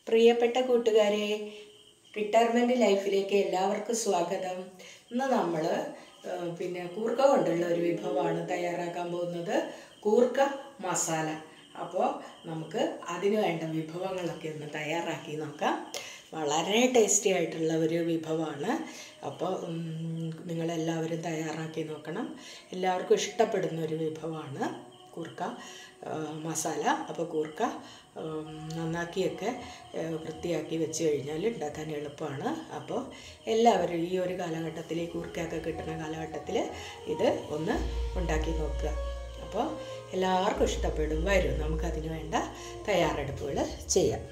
പ്രിയപ്പെട്ട കൂട്ടുകാരെ റിട്ടയർമെൻറ്റ് ലൈഫിലേക്ക് എല്ലാവർക്കും സ്വാഗതം ഇന്ന് നമ്മൾ പിന്നെ കൂർക്ക കൊണ്ടുള്ള ഒരു വിഭവമാണ് തയ്യാറാക്കാൻ പോകുന്നത് കൂർക്ക മസാല അപ്പോൾ നമുക്ക് അതിന് വേണ്ട വിഭവങ്ങളൊക്കെ ഒന്ന് തയ്യാറാക്കി നോക്കാം വളരെ ടേസ്റ്റി ആയിട്ടുള്ള ഒരു വിഭവമാണ് അപ്പോൾ ഉം, നിങ്ങളെല്ലാവരും തയ്യാറാക്കി നോക്കണം എല്ലാവർക്കും ഇഷ്ടപ്പെടുന്ന ഒരു വിഭവമാണ് കൂർക്ക ആ, മസാല അപ്പോൾ കൂർക്ക ഉം, നന്നാക്കിയൊക്കെ ആ, വൃത്തിയാക്കി വെച്ച് കഴിഞ്ഞാൽ ഉണ്ടാക്കാൻ എളുപ്പമാണ് അപ്പോൾ എല്ലാവരും ഈ ഒരു കാലഘട്ടത്തിൽ ഈ കൂർക്കയൊക്കെ കിട്ടുന്ന കാലഘട്ടത്തിൽ ഇത് ഒന്ന് ഉണ്ടാക്കി നോക്കുക അപ്പോൾ എല്ലാവർക്കും ഇഷ്ടപ്പെടും വരും നമുക്കതിന് വേണ്ട തയ്യാറെടുപ്പുകൾ ചെയ്യാം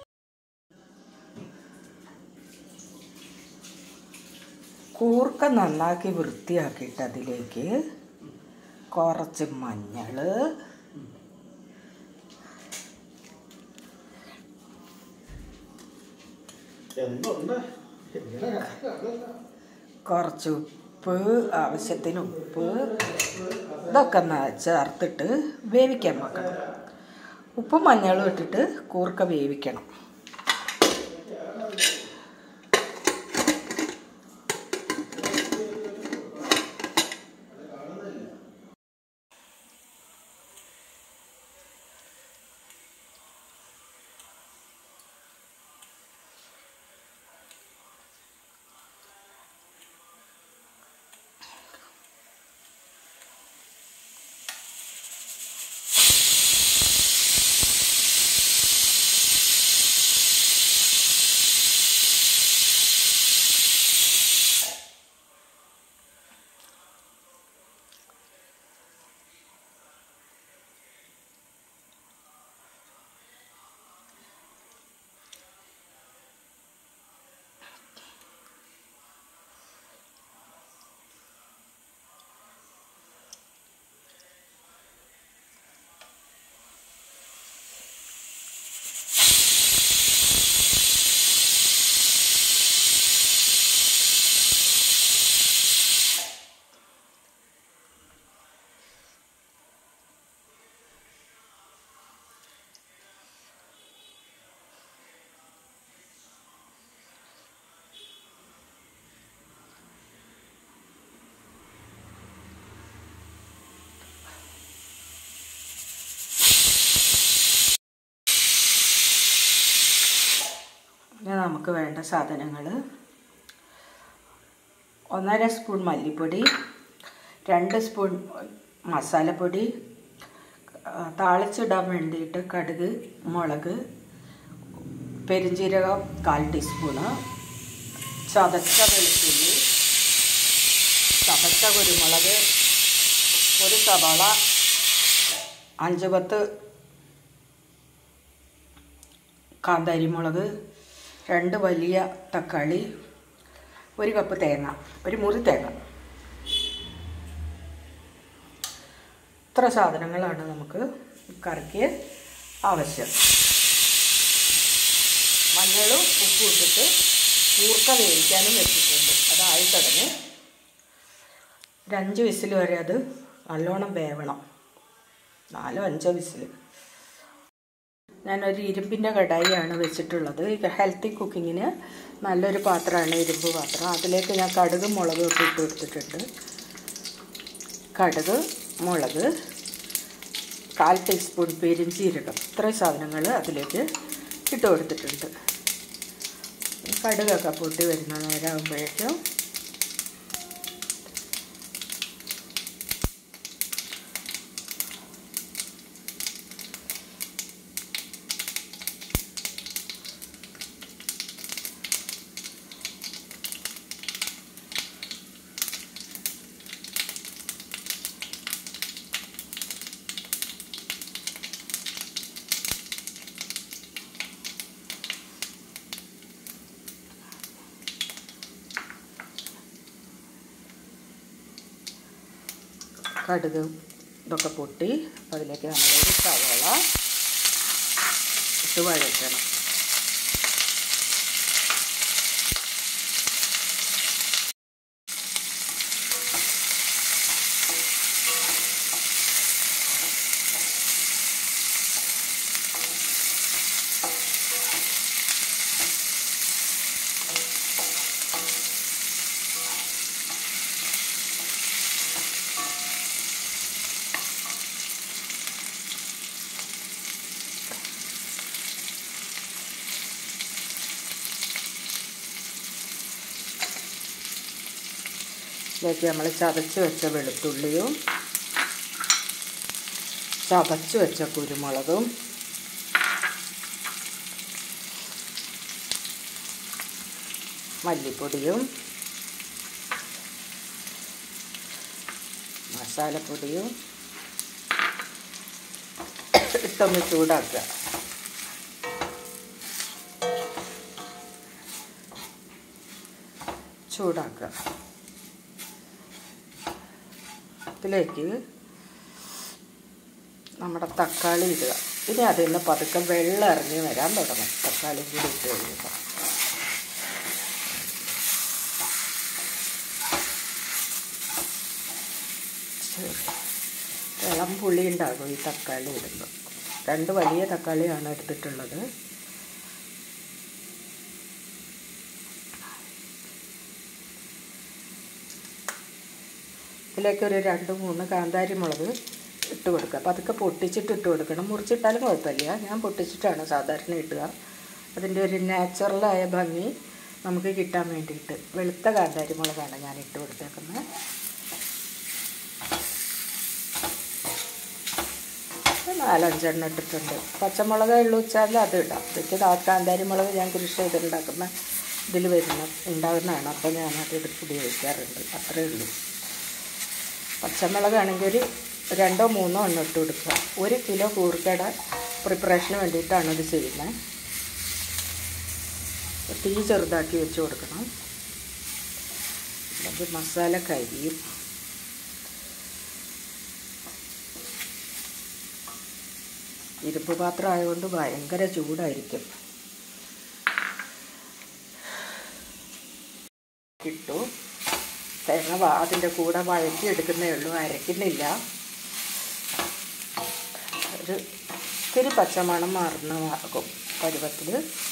കൂർക്ക നന്നാക്കി വൃത്തിയാക്കിയിട്ട് അതിലേക്ക് കുറച്ച് മഞ്ഞൾ എന്തുണ്ട് ഇങ്ങനെ കുറച്ച് ഉപ്പ് ആവശ്യത്തിന് ഉപ്പ് ഇതൊക്കെ ഒന്ന് ചേർത്തിട്ട് വേവിക്കാൻ വെക്കണം ഉപ്പും മഞ്ഞളും ഇട്ടിട്ട് കൂർക്ക വേവിക്കണം ഇനി നമുക്ക് വേണ്ട സാധനങ്ങൾ ഒന്നര സ്പൂൺ മല്ലിപ്പൊടി രണ്ട് സ്പൂൺ മസാലപ്പൊടി ആ, താളിച്ചിടാൻ വേണ്ടിയിട്ട് കടുക് മുളക് പെരിഞ്ജീരകം കാൽ ടീസ്പൂണ് ചതച്ച വെളുത്തുള്ളി ചതച്ച കുരുമുളക് ഒരു സവാള അഞ്ച് പത്ത് കാന്താരിമുളക് രണ്ട് വലിയ തക്കാളി ഒരു കപ്പ് തേങ്ങ ഒരു മുറി തേങ്ങ ഇത്ര സാധനങ്ങളാണ് നമുക്ക് കറിക്ക് ആവശ്യം മഞ്ഞളും ഉപ്പും ഇട്ടിട്ട് കൂർക്ക വേവിക്കാനും വെച്ചിട്ടുണ്ട് അതായി തുടങ്ങി ഒരു അഞ്ച് വിസിൽ വരെ അത് നല്ലോണം വേവണം നാലോ അഞ്ചോ വിസിൽ ഞാനൊരു ഇരുമ്പിൻ്റെ കടായിയാണ് വെച്ചിട്ടുള്ളത് ഇത് ഹെൽത്തി കുക്കിങ്ങിന് നല്ലൊരു പാത്രമാണ് ഇരുമ്പ് പാത്രം അതിലേക്ക് ഞാൻ കടുകും മുളകും ഒക്കെ ഇട്ട് കൊടുത്തിട്ടുണ്ട് കടുക് മുളക് കാൽ ടീസ്പൂൺ പെരിഞ്ചീരകം ഇത്രയും സാധനങ്ങൾ അതിലേക്ക് ഇട്ട് കൊടുത്തിട്ടുണ്ട് കടുകൊക്കെ പൊട്ടി വരുന്ന നേരമാകുമ്പോഴേക്കും കടുക് ഇതൊക്കെ പൊട്ടി അതിലേക്ക് നമ്മളൊരു സവാള ഇട്ട് വഴറ്റണം ഇതിലേക്ക് നമ്മൾ ചതച്ച് വെച്ച വെളുത്തുള്ളിയും ചതച്ച് വെച്ച കുരുമുളകും മല്ലിപ്പൊടിയും മസാലപ്പൊടിയും ഇട്ടൊന്ന് ചൂടാക്കുക ചൂടാക്കുക ഇതിലേക്ക് നമ്മുടെ തക്കാളി ഇടുക ഇനി അതിൽ നിന്ന് പതുക്കെ വെള്ളം ഇറങ്ങി വരാൻ തുടങ്ങും തക്കാളി കൂടി ഇട്ട് കഴിയുമ്പോൾ ഇളം പുളി ഉണ്ടാകും ഈ തക്കാളി ഇടുമ്പോൾ രണ്ട് വലിയ തക്കാളിയാണ് എടുത്തിട്ടുള്ളത് ഇതിലേക്ക് ഒരു രണ്ട് മൂന്ന് കാന്താരി മുളക് ഇട്ട് കൊടുക്കുക അപ്പോൾ അതൊക്കെ പൊട്ടിച്ചിട്ട് ഇട്ട് കൊടുക്കണം മുറിച്ചിട്ടാലും കുഴപ്പമില്ല ഞാൻ പൊട്ടിച്ചിട്ടാണ് സാധാരണ ഇടുക അതിൻ്റെ ഒരു നാച്ചുറലായ ഭംഗി നമുക്ക് കിട്ടാൻ വേണ്ടിയിട്ട് വെളുത്ത കാന്താരി മുളകാണ് ഞാൻ ഇട്ട് കൊടുത്തേക്കുന്നത് നാലഞ്ചെണ്ണം ഇട്ടിട്ടുണ്ട് പച്ചമുളക് ഉള്ളു വെച്ചാൽ അത് ഇടാം എനിക്ക് കാന്താരി മുളക് ഞാൻ കൃഷി ചെയ്തിട്ടുണ്ടാക്കുന്ന ഇതിൽ വരുന്ന ഉണ്ടാകുന്നതാണ് അപ്പോൾ ഞാനത് എടുത്ത് ഉപയോഗിക്കാറുണ്ട് അത്രയേ ഉള്ളൂ പച്ചമുളകാണെങ്കിൽ ഒരു രണ്ടോ മൂന്നോ എണ്ണം ഇട്ട് കൊടുക്കുക ഒരു കിലോ കൂർക്കയുടെ പ്രിപ്പറേഷന് വേണ്ടിയിട്ടാണ് ഇത് ചെയ്യുന്നത് തീ ചെറുതാക്കി വെച്ച് കൊടുക്കണം അല്ലെങ്കിൽ മസാല കരിയും ഇരുമ്പ് പാത്രം ആയതുകൊണ്ട് ഭയങ്കര ചൂടായിരിക്കും ഇട്ടു തേങ്ങ വാ അതിൻ്റെ കൂടെ വഴറ്റി എടുക്കുന്നേ ഉള്ളൂ അരയ്ക്കുന്നില്ല ഒരു ഇത്തിരി പച്ചമണം മാറുന്ന ആകും പരുവത്തിൽ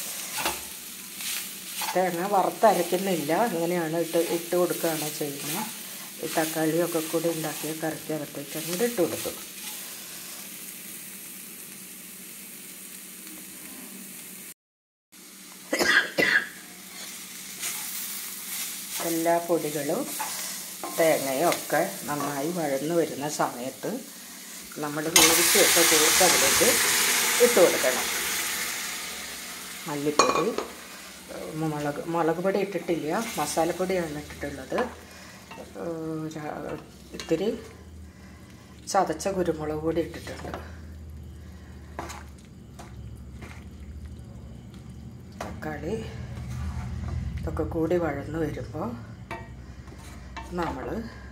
തേങ്ങ വറുത്തരയ്ക്കുന്നില്ല ഇങ്ങനെയാണ് ഇട്ട് ഇട്ട് കൊടുക്കുകയാണ് ചെയ്യുന്നത് ഈ തക്കാളിയൊക്കെ കൂടി ഉണ്ടാക്കിയ കറിക്കകത്തേക്ക് അങ്ങോട്ട് ഇട്ട് കൊടുത്തു എല്ലാ പൊടികളും തേങ്ങയും ഒക്കെ നന്നായി വഴന്നു വരുന്ന സമയത്ത് നമ്മൾ വേവിച്ച് വെച്ച ചോറ് അതിലേക്ക് ഇട്ട് കൊടുക്കണം മല്ലിപ്പൊടി മുളക് മുളക് പൊടി ഇട്ടിട്ടില്ല മസാലപ്പൊടിയാണ് ഇട്ടിട്ടുള്ളത് ഇത്തിരി ചതച്ച കുരുമുളക് പൊടി ഇട്ടിട്ടുണ്ട് തക്കാളി ഇതൊക്കെ കൂടി വഴന്ന് വരുമ്പോൾ നമ്മൾ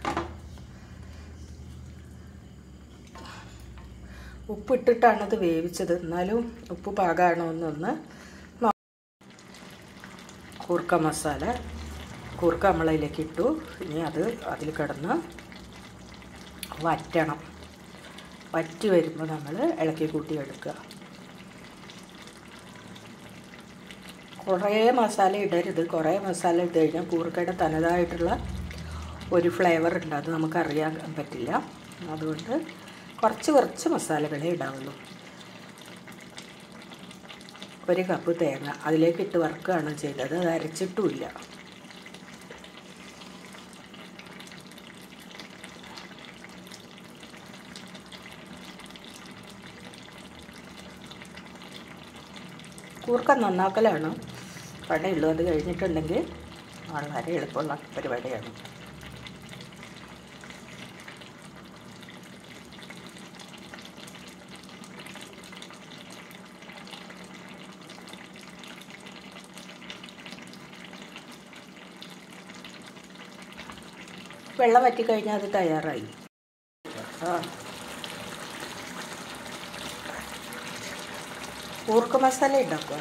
ഉപ്പിട്ടിട്ടാണ് ഇത് വേവിച്ചത് എന്നാലും ഉപ്പ് പാകമാണോ എന്നൊന്ന് കൂർക്ക മസാല കൂർക്ക നമ്മളതിലേക്ക് ഇട്ടു ഇനി അത് അതിൽ കിടന്ന് വറ്റണം വറ്റി വരുമ്പോൾ നമ്മൾ ഇളക്കി കൂട്ടി എടുക്കുക കുറേ മസാല ഇടരുത് കുറേ മസാല ഇട്ട് കഴിഞ്ഞാൽ കൂർക്കയുടെ തനതായിട്ടുള്ള ഒരു ഫ്ലേവർ ഉണ്ട് അത് നമുക്കറിയാൻ പറ്റില്ല അതുകൊണ്ട് കുറച്ച് കുറച്ച് മസാലകളെ ഇടാവുള്ളൂ ഒരു കപ്പ് തേങ്ങ അതിലേക്ക് ഇട്ട് വറുക്കുകയാണ് ചെയ്തത് അത് അരച്ചിട്ടുമില്ല കൂർക്ക നന്നാക്കലാണ് പണിയുള്ളൂ അത് കഴിഞ്ഞിട്ടുണ്ടെങ്കിൽ വളരെ എളുപ്പമുള്ള പരിപാടിയാണ് വെള്ളം വറ്റിക്കഴിഞ്ഞാൽ അത് തയ്യാറായി ആ കൂർക്ക മസാല ഉണ്ടാക്കുക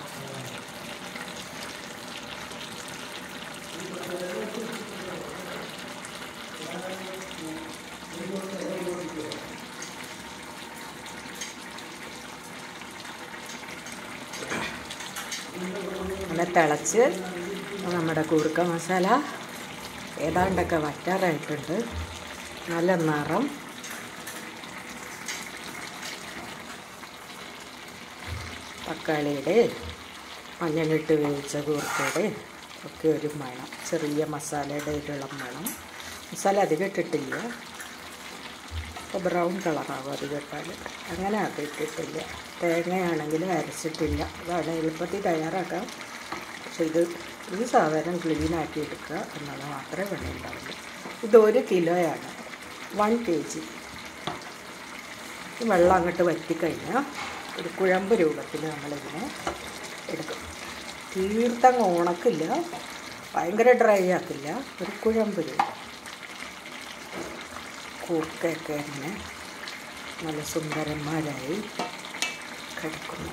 അങ്ങനെ തിളച്ച് നമ്മുടെ കൂർക്ക മസാല ഏതാണ്ടൊക്കെ വറ്റാറായിട്ടുണ്ട് നല്ല നിറം തക്കാളിയുടെ മഞ്ഞളിട്ട് വേവിച്ച കൂർക്കയുടെ ഒക്കെ ഒരു മണം ചെറിയ മസാലയുടെ ഒരു ഇളം മണം മസാല അധികം ഇട്ടിട്ടില്ല അപ്പോൾ ബ്രൗൺ കളറാവും അധികം ഇട്ടാൽ അങ്ങനെ അത് ഇട്ടിട്ടില്ല തേങ്ങയാണെങ്കിൽ അരച്ചിട്ടില്ല അതാണ് എളുപ്പത്തിൽ തയ്യാറാക്കാം പക്ഷെ ഇത് ഈ സാധനം ക്ലീൻ ആക്കി എടുക്കുക എന്നത് മാത്രമേ പണി ഉണ്ടാവുള്ളൂ ഇത് ഒരു കിലോയാണ് വൺ കെ ജി ഈ വെള്ളം അങ്ങോട്ട് വറ്റിക്കഴിഞ്ഞാൽ ഒരു കുഴമ്പ് രൂപത്തിൽ നമ്മളിതിനെ എടുക്കും തീർത്തങ്ങ് ഉണക്കില്ല ഭയങ്കര ഡ്രൈ ആക്കില്ല ഒരു കുഴമ്പ് രൂപം കൂർക്കയൊക്കെ അങ്ങനെ നല്ല സുന്ദരന്മാരായി കിടക്കുന്നു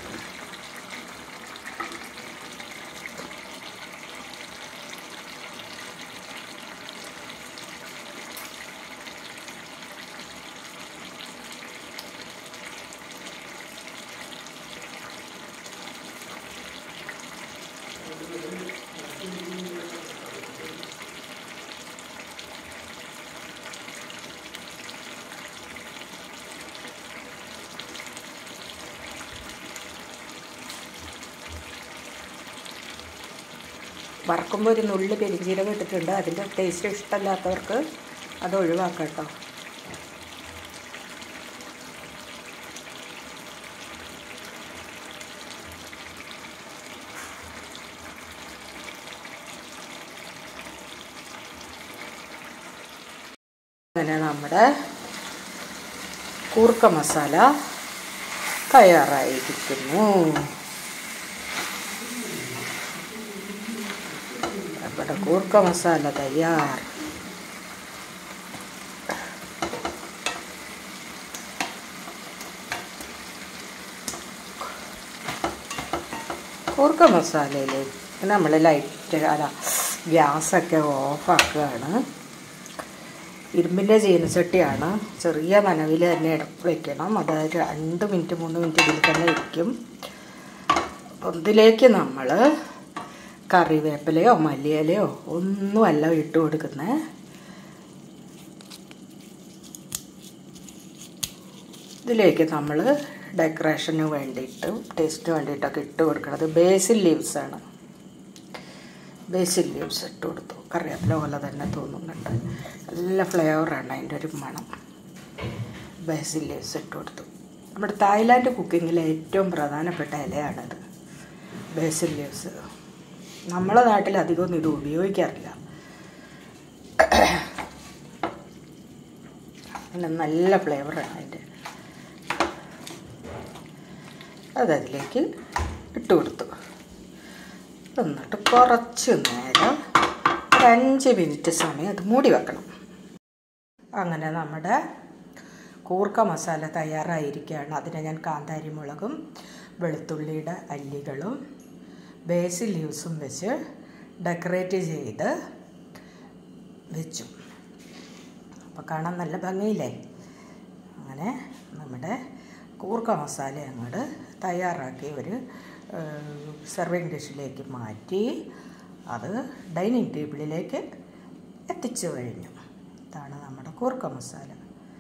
വറക്കുമ്പോൾ ഒരു നുള്ളി പെരിഞ്ചീരകം ഇട്ടിട്ടുണ്ട് അതിൻ്റെ ടേസ്റ്റ് ഇഷ്ടമല്ലാത്തവർക്ക് അത് ഒഴിവാക്കാം കേട്ടോ അങ്ങനെ നമ്മുടെ കൂർക്ക മസാല തയ്യാറായിരിക്കുന്നു നമ്മുടെ കൂർക്ക മസാല തയ്യാർ കൂർക്ക മസാലയിൽ നമ്മൾ ലൈറ്റ് അല്ല ഗ്യാസൊക്കെ ഓഫാക്കുകയാണ് ഇരുമ്പിൻ്റെ ചീനച്ചട്ടിയാണ് ചെറിയ നനവിൽ തന്നെ ഇടപ്പ് വയ്ക്കണം അത് രണ്ട് മിനിറ്റ് മൂന്ന് മിനിറ്റ് ഇതിൽ തന്നെ ഇരിക്കും അതിലേക്ക് നമ്മൾ കറിവേപ്പിലയോ മല്ലിയിലയോ ഒന്നുമല്ല ഇട്ട് കൊടുക്കുന്നത് ഇതിലേക്ക് നമ്മൾ ഡെക്കറേഷന് വേണ്ടിയിട്ട് ടേസ്റ്റിന് വേണ്ടിയിട്ടൊക്കെ ഇട്ട് കൊടുക്കുന്നത് ബേസിൽ ലീവ്സാണ് ബേസിൽ ലീവ്സ് ഇട്ട് കൊടുത്തു കറിവേപ്പില പോലെ തന്നെ തോന്നുന്നുണ്ട് നല്ല ഫ്ലേവറാണ് അതിൻ്റെ ഒരു മണം ബേസിൽ ലീവ്സ് ഇട്ട് കൊടുത്തു നമ്മുടെ തായ്ലാൻഡ് കുക്കിങ്ങിലെ ഏറ്റവും പ്രധാനപ്പെട്ട ഇലയാണിത് ബേസിൽ ലീവ്സ് നമ്മളെ നാട്ടിൽ അധികമൊന്നും ഇത് ഉപയോഗിക്കാറില്ല പിന്നെ നല്ല ഫ്ലേവറാണ് അതിൻ്റെ അതതിലേക്ക് ഇട്ട് കൊടുത്തു എന്നിട്ട് കുറച്ച് നേരം ഒരു അഞ്ച് മിനിറ്റ് സമയം അത് മൂടി വെക്കണം അങ്ങനെ നമ്മുടെ കൂർക്ക മസാല തയ്യാറായിരിക്കുകയാണ് അതിന് ഞാൻ കാന്താരി മുളകും വെളുത്തുള്ളിയുടെ അല്ലികളും ബേസിൽ ലീവ്സും വെച്ച് ഡെക്കറേറ്റ് ചെയ്ത് വെച്ചു അപ്പോൾ കാണാൻ നല്ല ഭംഗിയില്ലേ അങ്ങനെ നമ്മുടെ കൂർക്ക മസാല അങ്ങോട്ട് തയ്യാറാക്കി ഒരു സെർവിങ് ഡിഷിലേക്ക് മാറ്റി അത് ഡൈനിങ് ടേബിളിലേക്ക് എത്തിച്ചു കഴിഞ്ഞു ഇതാണ് നമ്മുടെ കൂർക്ക മസാല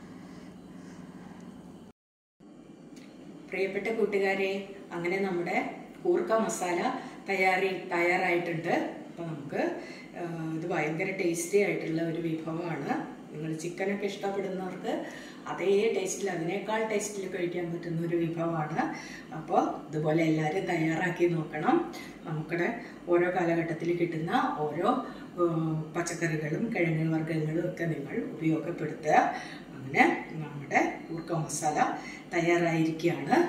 പ്രിയപ്പെട്ട കൂട്ടുകാരെ അങ്ങനെ നമ്മുടെ കൂർക്ക മസാല തയ്യാറി തയ്യാറായിട്ടുണ്ട് അപ്പോൾ നമുക്ക് ആ, ഇത് ഭയങ്കര ടേസ്റ്റി ആയിട്ടുള്ള ഒരു വിഭവമാണ് നിങ്ങൾ ചിക്കനൊക്കെ ഇഷ്ടപ്പെടുന്നവർക്ക് അതേ ടേസ്റ്റിൽ അതിനേക്കാൾ ടേസ്റ്റിൽ കഴിക്കാൻ പറ്റുന്ന ഒരു വിഭവമാണ് അപ്പോൾ ഇതുപോലെ എല്ലാവരും തയ്യാറാക്കി നോക്കണം നമുക്കിടെ ഓരോ കാലഘട്ടത്തിൽ കിട്ടുന്ന ഓരോ ആ, പച്ചക്കറികളും കിഴങ്ങ് വർഗ്ഗങ്ങളും ഒക്കെ നിങ്ങൾ ഉപയോഗപ്പെടുത്തുക അങ്ങനെ നമ്മുടെ കൂർക്ക മസാല തയ്യാറായിരിക്കുകയാണ്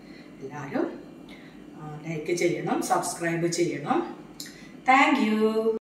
എല്ലാവരും ലൈക്ക് ചെയ്യണം സബ്സ്ക്രൈബ് ചെയ്യണം താങ്ക് യു